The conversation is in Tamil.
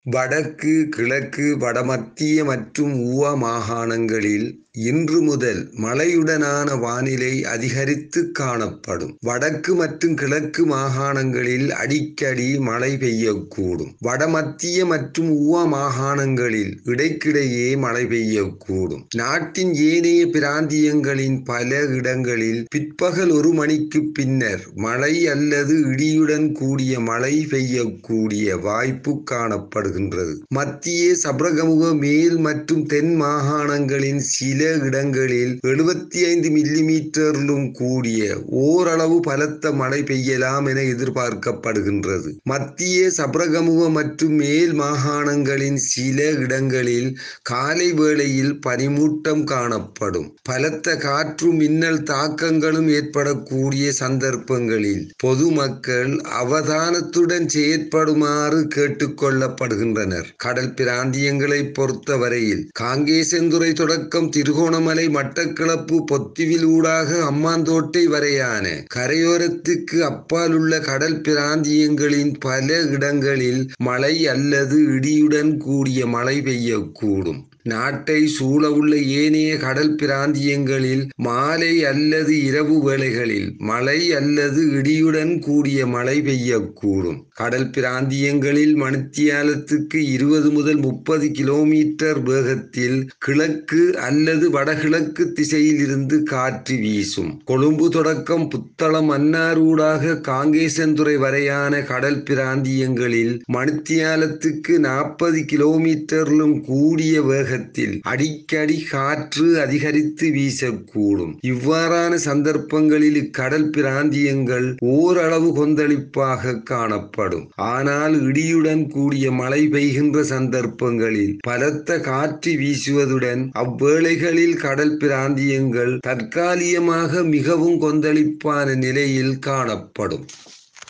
வடக்கு கிழக்கு வடமத்திய மற்றும் ஊவா மாகாணங்களில் இன்று முதல் மழையுடனான வானிலை அதிகரித்து காணப்படும் வடக்கு மற்றும் கிழக்கு மாகாணங்களில் அடிக்கடி மழை பெய்யக்கூடும் வடமத்திய மற்றும் ஊவா மாகாணங்களில் இடைக்கிடையே மழை பெய்யக்கூடும் நாட்டின் ஏனைய பிராந்தியங்களின் பல இடங்களில் பிற்பகல் ஒரு மணிக்கு பின்னர் மழை அல்லது இடியுடன் கூடிய மழை பெய்யக்கூடிய வாய்ப்பு காணப்படுகின்றது மத்திய சப்ரகமுக மேல் மற்றும் தென் மாகாணங்களின் சில இடங்களில் எழுபத்தி ஐந்து மில்லிமீட்டரிலும் கூடிய ஓரளவு பலத்த மழை பெய்யலாம் என எதிர்பார்க்கப்படுகின்றது மத்திய சப்ரகமுக மற்றும் மேல் மாகாணங்களின் சில இடங்களில் காலை வேளையில் பனிமூட்டம் காணப்படும் பலத்த காற்று மின்னல் தாக்கங்களும் ஏற்படக்கூடிய சந்தர்ப்பங்களில் பொதுமக்கள் அவதானத்துடன் செயற்படுமாறு கேட்டுக்கொள்ளப்படுகின்றனர் கடல் பிராந்தியங்களை பொறுத்தவரையில் காங்கேசந்துறை தொடக்கம் திருகோணமலை மட்டக்களப்பு பொத்திவில் ஊடாக அம்மாந்தோட்டை வரையான கரையோரத்துக்கு அப்பால் உள்ள கடல் பிராந்தியங்களின் பல இடங்களில் மழை அல்லது இடியுடன் கூடிய மழை பெய்யக்கூடும் நாட்டை சூழவுள்ள ஏனைய கடல் பிராந்தியங்களில் மாலை அல்லது இரவு வேளைகளில் மழை அல்லது இடியுடன் கூடிய மழை பெய்யக்கூடும் கடல் பிராந்தியங்களில் மணித்தியாலத்துக்கு இருபது முதல் முப்பது கிலோமீட்டர் வேகத்தில் கிழக்கு அல்லது வடகிழக்கு திசையில் இருந்து காற்று வீசும் கொழும்பு தொடக்கம் புத்தளம் மன்னாரூடாக காங்கேசன்துறை வரையான கடல் பிராந்தியங்களில் மணித்தியாலத்துக்கு நாற்பது கிலோமீட்டரிலும் கூடிய வேக வேகத்தில் அடிக்கடி காற்று அதிகரித்து வீசக்கூடும் இவ்வாறான சந்தர்ப்பங்களில் இக்கடல் பிராந்தியங்கள் ஓரளவு கொந்தளிப்பாக காணப்படும் ஆனால் இடியுடன் கூடிய மழை பெய்கின்ற சந்தர்ப்பங்களில் பலத்த காற்று வீசுவதுடன் அவ்வேளைகளில் கடல் பிராந்தியங்கள் தற்காலிகமாக மிகவும் கொந்தளிப்பான நிலையில் காணப்படும்